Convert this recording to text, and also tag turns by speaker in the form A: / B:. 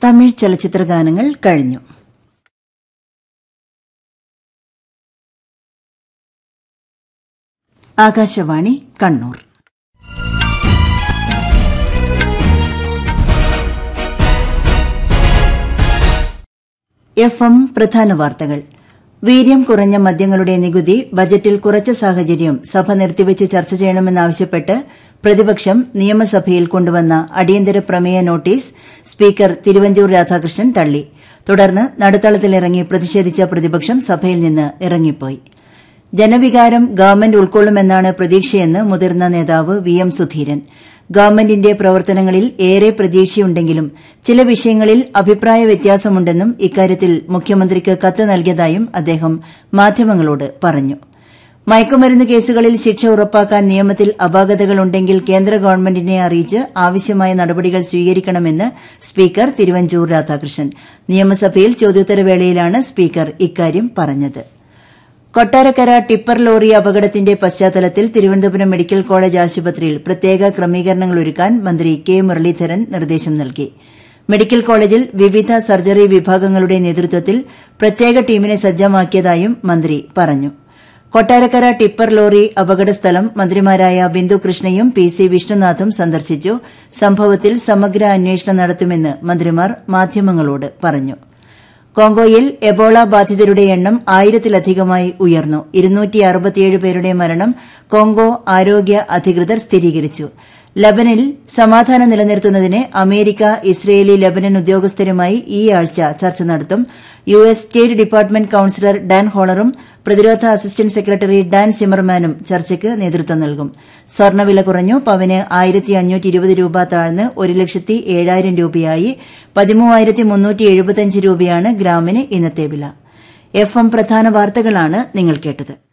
A: തമിഴ് ചലച്ചിത്ര ഗാനങ്ങൾ കഴിഞ്ഞു ആകാശവാണി കണ്ണൂർ എഫ് എം പ്രധാന വാർത്തകൾ വീര്യം കുറഞ്ഞ മദ്യങ്ങളുടെ നികുതി ബജറ്റിൽ കുറച്ച സാഹചര്യം സഭ നിർത്തിവച്ച് ചർച്ച ചെയ്യണമെന്നാവശ്യപ്പെട്ട് പ്രതിപക്ഷം നിയമസഭയിൽ കൊണ്ടുവന്ന അടിയന്തര പ്രമേയ നോട്ടീസ് സ്പീക്കർ തിരുവഞ്ചൂർ രാധാകൃഷ്ണൻ തള്ളി തുടർന്ന് നടുത്തളത്തിലിറങ്ങി പ്രതിഷേധിച്ച പ്രതിപക്ഷം സഭയിൽ നിന്ന് ഇറങ്ങിപ്പോയി ജനവികാരം ഗവൺമെന്റ് ഉൾക്കൊള്ളുമെന്നാണ് പ്രതീക്ഷയെന്ന് മുതിർന്ന നേതാവ് വി എം സുധീരൻ ഗവൺമെന്റിന്റെ പ്രവർത്തനങ്ങളിൽ ഏറെ പ്രതീക്ഷയുണ്ടെങ്കിലും ചില വിഷയങ്ങളിൽ അഭിപ്രായ വ്യത്യാസമുണ്ടെന്നും ഇക്കാര്യത്തിൽ മുഖ്യമന്ത്രിക്ക് കത്ത് നൽകിയതായും അദ്ദേഹം മാധ്യമങ്ങളോട് പറഞ്ഞു മയക്കുമരുന്ന് കേസുകളിൽ ശിക്ഷ ഉറപ്പാക്കാൻ നിയമത്തിൽ അപാകതകളുണ്ടെങ്കിൽ കേന്ദ്ര ഗവൺമെന്റിനെ അറിയിച്ച് ആവശ്യമായ നടപടികൾ സ്വീകരിക്കണമെന്ന് സ്പീക്കർ തിരുവഞ്ചൂർ രാധാകൃഷ്ണൻ നിയമസഭയിൽ ചോദ്യോത്തരവേളയിലാണ് സ്പീക്കർ ഇക്കാര്യം പറഞ്ഞത് കൊട്ടാരക്കര ടിപ്പർ ലോറി അപകടത്തിന്റെ പശ്ചാത്തലത്തിൽ തിരുവനന്തപുരം മെഡിക്കൽ കോളേജ് ആശുപത്രിയിൽ പ്രത്യേക ക്രമീകരണങ്ങൾ ഒരുക്കാൻ മന്ത്രി കെ മുരളീധരൻ നിർദ്ദേശം നൽകി മെഡിക്കൽ കോളേജിൽ വിവിധ സർജറി വിഭാഗങ്ങളുടെ നേതൃത്വത്തിൽ പ്രത്യേക ടീമിനെ സജ്ജമാക്കിയതായും മന്ത്രി പറഞ്ഞു കൊട്ടാരക്കര ടിപ്പർ ലോറി അപകട സ്ഥലം മന്ത്രിമാരായ ബിന്ദു കൃഷ്ണയും പി സി വിഷ്ണുനാഥും സന്ദർശിച്ചു സംഭവത്തിൽ സമഗ്ര അന്വേഷണം നടത്തുമെന്ന് മന്ത്രിമാർ മാധ്യമങ്ങളോട് പറഞ്ഞു കോങ്കോയിൽ എബോള ബാധിതരുടെ എണ്ണം ആയിരത്തിലധികമായി ഉയർന്നു പേരുടെ മരണം കോങ്കോ ആരോഗ്യ അധികൃതർ സ്ഥിരീകരിച്ചു ലബനിൽ സമാധാനം നിലനിർത്തുന്നതിന് അമേരിക്ക ഇസ്രയേലി ലബനൻ ഉദ്യോഗസ്ഥരുമായി ഈ ആഴ്ച ചർച്ച നടത്തും U S state department counsellor Dan ഹോളറും പ്രതിരോധ അസിസ്റ്റന്റ് സെക്രട്ടറി ഡാൻ സിമർമാനും ചർച്ചയ്ക്ക് നേതൃത്വം നൽകും സ്വർണ്ണവില കുറഞ്ഞു പവന് ആയിരത്തി അഞ്ഞൂറ്റി ഇരുപത് രൂപ താഴ്ന്ന് ഒരു ലക്ഷത്തി ഏഴായിരം രൂപയായി പതിമൂവായിരത്തി മുന്നൂറ്റി എഴുപത്തിയഞ്ച് രൂപയാണ് ഗ്രാമിന് ഇന്നത്തെ വില എഫ് എം പ്രധാന വാർത്തകളാണ് നിങ്ങൾ കേട്ടത്